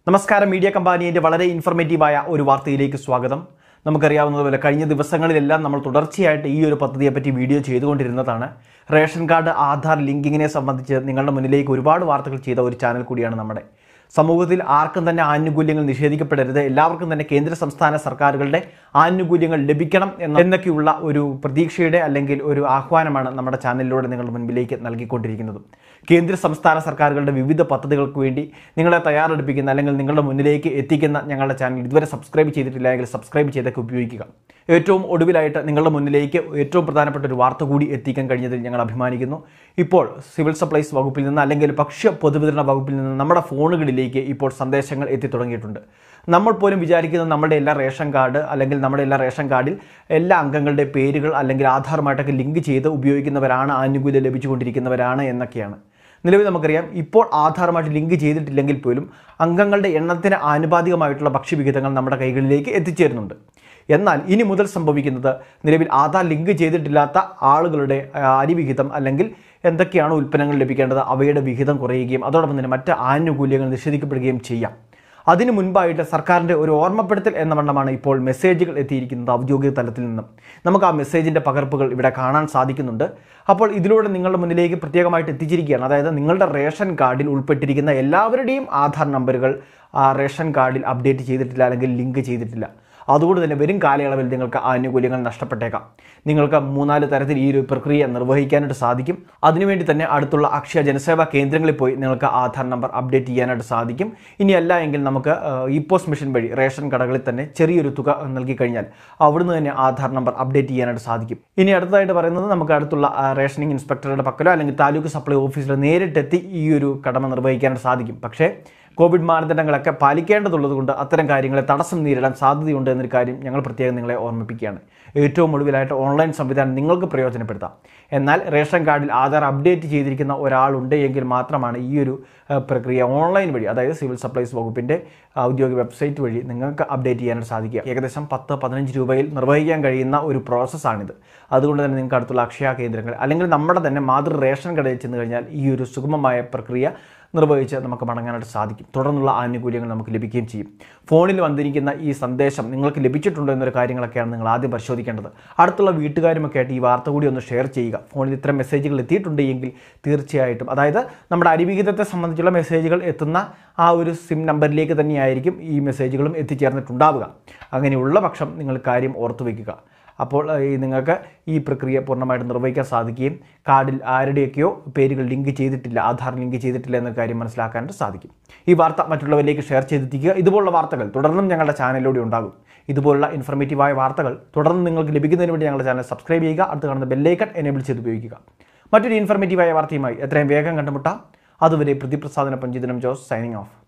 നമസ്കാരം മീഡിയ കമ്പാനിയുടെ വളരെ ഇൻഫർമേറ്റീവായ ഒരു വാർത്തയിലേക്ക് സ്വാഗതം നമുക്കറിയാവുന്നതുപോലെ കഴിഞ്ഞ ദിവസങ്ങളിലെല്ലാം നമ്മൾ തുടർച്ചയായിട്ട് ഈ ഒരു പദ്ധതിയെപ്പറ്റി വീഡിയോ ചെയ്തുകൊണ്ടിരുന്നതാണ് റേഷൻ കാർഡ് ആധാർ ലിങ്കിങ്ങിനെ സംബന്ധിച്ച് നിങ്ങളുടെ മുന്നിലേക്ക് ഒരുപാട് വാർത്തകൾ ചെയ്ത ഒരു ചാനൽ കൂടിയാണ് നമ്മുടെ സമൂഹത്തിൽ ആർക്കും തന്നെ ആനുകൂല്യങ്ങൾ നിഷേധിക്കപ്പെടരുത് എല്ലാവർക്കും തന്നെ കേന്ദ്ര സംസ്ഥാന സർക്കാരുകളുടെ ആനുകൂല്യങ്ങൾ ലഭിക്കണം എന്ന എന്നൊക്കെയുള്ള ഒരു പ്രതീക്ഷയുടെ അല്ലെങ്കിൽ ഒരു ആഹ്വാനമാണ് നമ്മുടെ ചാനലിലൂടെ നിങ്ങളുടെ മുൻപിലേക്ക് നൽകിക്കൊണ്ടിരിക്കുന്നത് കേന്ദ്ര സംസ്ഥാന സർക്കാരുകളുടെ വിവിധ പദ്ധതികൾക്ക് വേണ്ടി നിങ്ങളെ തയ്യാറെടുപ്പിക്കുന്ന അല്ലെങ്കിൽ നിങ്ങളുടെ മുന്നിലേക്ക് എത്തിക്കുന്ന ഞങ്ങളുടെ ചാനൽ ഇതുവരെ സബ്സ്ക്രൈബ് ചെയ്തിട്ടില്ല എങ്കിൽ സബ്സ്ക്രൈബ് ചെയ്തൊക്കെ ഉപയോഗിക്കുക ഏറ്റവും ഒടുവിലായിട്ട് നിങ്ങളുടെ മുന്നിലേക്ക് ഏറ്റവും പ്രധാനപ്പെട്ട ഒരു വാർത്ത കൂടി എത്തിക്കാൻ കഴിഞ്ഞതിൽ ഞങ്ങൾ അഭിമാനിക്കുന്നു ഇപ്പോൾ സിവിൽ സപ്ലൈസ് വകുപ്പിൽ നിന്ന് അല്ലെങ്കിൽ ഭക്ഷ്യ പൊതുവിതരണ വകുപ്പിൽ നിന്ന് നമ്മുടെ ഫോണുകളിലേക്ക് ഇപ്പോൾ സന്ദേശങ്ങൾ എത്തി തുടങ്ങിയിട്ടുണ്ട് നമ്മൾ പോലും വിചാരിക്കുന്നത് നമ്മുടെ എല്ലാ റേഷൻ കാർഡ് അല്ലെങ്കിൽ നമ്മുടെ എല്ലാ റേഷൻ കാർഡിൽ എല്ലാ അംഗങ്ങളുടെ പേരുകൾ അല്ലെങ്കിൽ ആധാറുമായിട്ടൊക്കെ ലിങ്ക് ചെയ്ത് ഉപയോഗിക്കുന്നവരാണ് ആനുകൂല്യം ലഭിച്ചുകൊണ്ടിരിക്കുന്നവരാണ് എന്നൊക്കെയാണ് നിലവിൽ നമുക്കറിയാം ഇപ്പോൾ ആധാറുമായിട്ട് ലിങ്ക് ചെയ്തിട്ടില്ലെങ്കിൽ പോലും അംഗങ്ങളുടെ എണ്ണത്തിന് ആനുപാതികമായിട്ടുള്ള ഭക്ഷ്യവിഹിതങ്ങൾ നമ്മുടെ കൈകളിലേക്ക് എത്തിച്ചേരുന്നുണ്ട് എന്നാൽ ഇനി മുതൽ സംഭവിക്കുന്നത് നിലവിൽ ആധാർ ലിങ്ക് ചെയ്തിട്ടില്ലാത്ത ആളുകളുടെ ആ, അരിവിഹിതം അല്ലെങ്കിൽ എന്തൊക്കെയാണ് ഉൽപ്പന്നങ്ങൾ ലഭിക്കേണ്ടത് അവയുടെ വിഹിതം കുറയുകയും അതോടൊപ്പം തന്നെ മറ്റ് ആനുകൂല്യങ്ങൾ നിഷേധിക്കപ്പെടുകയും ചെയ്യാം അതിനു മുൻപായിട്ട് സർക്കാരിൻ്റെ ഒരു ഓർമ്മപ്പെടുത്തൽ എന്ന വണ്ണമാണ് ഇപ്പോൾ മെസ്സേജുകൾ എത്തിയിരിക്കുന്നത് ഔദ്യോഗിക തലത്തിൽ നിന്നും നമുക്ക് ആ മെസ്സേജിൻ്റെ പകർപ്പുകൾ ഇവിടെ കാണാൻ സാധിക്കുന്നുണ്ട് അപ്പോൾ ഇതിലൂടെ നിങ്ങളുടെ മുന്നിലേക്ക് പ്രത്യേകമായിട്ട് എത്തിച്ചിരിക്കുകയാണ് അതായത് നിങ്ങളുടെ റേഷൻ കാർഡിൽ ഉൾപ്പെട്ടിരിക്കുന്ന എല്ലാവരുടെയും ആധാർ നമ്പറുകൾ ആ റേഷൻ കാർഡിൽ അപ്ഡേറ്റ് ചെയ്തിട്ടില്ല അല്ലെങ്കിൽ ലിങ്ക് ചെയ്തിട്ടില്ല അതുകൊണ്ട് തന്നെ വരും കാലയളവിൽ നിങ്ങൾക്ക് ആനുകൂല്യങ്ങൾ നഷ്ടപ്പെട്ടേക്കാം നിങ്ങൾക്ക് മൂന്നാല് തരത്തിൽ ഈ ഒരു പ്രക്രിയ നിർവഹിക്കാനായിട്ട് സാധിക്കും അതിനുവേണ്ടി തന്നെ അടുത്തുള്ള അക്ഷയ ജനസേവാ കേന്ദ്രങ്ങളിൽ പോയി നിങ്ങൾക്ക് ആധാർ നമ്പർ അപ്ഡേറ്റ് ചെയ്യാനായിട്ട് സാധിക്കും ഇനി അല്ല എങ്കിൽ നമുക്ക് ഇ പോസ്റ്റ് മെഷീൻ വഴി റേഷൻ കടകളിൽ തന്നെ ചെറിയൊരു തുക നൽകി കഴിഞ്ഞാൽ അവിടുന്ന് തന്നെ ആധാർ നമ്പർ അപ്ഡേറ്റ് ചെയ്യാനായിട്ട് സാധിക്കും ഇനി അടുത്തതായിട്ട് പറയുന്നത് നമുക്ക് അടുത്തുള്ള ആ, റേഷനിങ് ഇൻസ്പെക്ടറുടെ പക്കലോ അല്ലെങ്കിൽ താലൂക്ക് സപ്ലൈ ഓഫീസിലോ നേരിട്ടെത്തി ഈ ഒരു കടമ നിർവഹിക്കാനായിട്ട് സാധിക്കും പക്ഷേ കോവിഡ് മാനദണ്ഡങ്ങളൊക്കെ പാലിക്കേണ്ടതുള്ളത് കൊണ്ട് അത്തരം കാര്യങ്ങളെ തടസ്സം നേരിടാൻ സാധ്യതയുണ്ട് എന്നൊരു കാര്യം ഞങ്ങൾ പ്രത്യേകം നിങ്ങളെ ഓർമ്മിപ്പിക്കുകയാണ് ഏറ്റവും ഒടുവിലായിട്ട് ഓൺലൈൻ സംവിധാനം നിങ്ങൾക്ക് പ്രയോജനപ്പെടുത്താം എന്നാൽ റേഷൻ കാർഡിൽ ആധാർ അപ്ഡേറ്റ് ചെയ്തിരിക്കുന്ന ഒരാളുണ്ട് എങ്കിൽ മാത്രമാണ് ഈ ഒരു ആ, പ്രക്രിയ ഓൺലൈൻ വഴി അതായത് സിവിൽ സപ്ലൈസ് വകുപ്പിൻ്റെ ഔദ്യോഗിക വെബ്സൈറ്റ് വഴി നിങ്ങൾക്ക് അപ്ഡേറ്റ് ചെയ്യാനായിട്ട് സാധിക്കുക ഏകദേശം പത്ത് പതിനഞ്ച് രൂപയിൽ നിർവഹിക്കാൻ കഴിയുന്ന ഒരു പ്രോസസ്സാണിത് അതുകൊണ്ട് തന്നെ നിങ്ങൾക്ക് അടുത്തുള്ള അക്ഷയ കേന്ദ്രങ്ങൾ അല്ലെങ്കിൽ നമ്മുടെ തന്നെ മാതൃ റേഷൻ കടയിൽ ചെന്ന് കഴിഞ്ഞാൽ ഈ ഒരു സുഗമമായ പ്രക്രിയ നിർവഹിച്ച് നമുക്ക് മടങ്ങാനായിട്ട് സാധിക്കും തുടർന്നുള്ള ആനുകൂല്യങ്ങൾ നമുക്ക് ലഭിക്കുകയും ചെയ്യും ഫോണിൽ വന്നിരിക്കുന്ന ഈ സന്ദേശം നിങ്ങൾക്ക് ലഭിച്ചിട്ടുണ്ടോ എന്നൊരു കാര്യങ്ങളൊക്കെയാണ് നിങ്ങൾ ആദ്യം പരിശോധിക്കേണ്ടത് അടുത്തുള്ള വീട്ടുകാരുമൊക്കെ ആയിട്ട് ഈ വാർത്ത കൂടി ഒന്ന് ഷെയർ ചെയ്യുക ഫോണിൽ ഇത്തരം മെസ്സേജുകൾ എത്തിയിട്ടുണ്ട് എങ്കിൽ തീർച്ചയായിട്ടും അതായത് നമ്മുടെ അരിവിഹിതത്തെ സംബന്ധിച്ചുള്ള മെസ്സേജുകൾ എത്തുന്ന ആ ഒരു സിം നമ്പറിലേക്ക് തന്നെയായിരിക്കും ഈ മെസ്സേജുകളും എത്തിച്ചേർന്നിട്ടുണ്ടാവുക അങ്ങനെയുള്ള പക്ഷം നിങ്ങൾ കാര്യം ഓർത്തു വയ്ക്കുക അപ്പോൾ ഏഹ്, ഈ നിങ്ങൾക്ക് ഈ പ്രക്രിയ പൂർണ്ണമായിട്ട് നിർവഹിക്കാൻ സാധിക്കുകയും കാർഡിൽ ആരുടെയൊക്കെയോ പേരുകൾ ലിങ്ക് ചെയ്തിട്ടില്ല ആധാർ ലിങ്ക് ചെയ്തിട്ടില്ല എന്ന കാര്യം മനസ്സിലാക്കാനായിട്ട് സാധിക്കും ഈ വാർത്ത മറ്റുള്ളവരിലേക്ക് ഷെയർ ചെയ്തെത്തിക്കുക ഇതുപോലുള്ള വാർത്തകൾ തുടർന്നും ഞങ്ങളുടെ ചാനലിലൂടെ ഉണ്ടാകും ഇതുപോലുള്ള ഇൻഫർമേറ്റീവായ വാർത്തകൾ തുടർന്ന് നിങ്ങൾക്ക് ലഭിക്കുന്നതിന് വേണ്ടി ഞങ്ങളുടെ ചാനൽ സബ്സ്ക്രൈബ് ചെയ്യുക അടുത്ത് കാണുന്ന ബെല്ലൈക്കൺ എനേബിൾ ചെയ്ത് ഉപയോഗിക്കുക മറ്റൊരു ഇൻഫർമേറ്റീവായ വാർത്തയുമായി എത്രയും വേഗം കണ്ടുമുട്ടാം അതുവരെ പ്രതിപ്രസാദന പഞ്ചിതനം ജോസ് സൈനിങ് ഓഫ്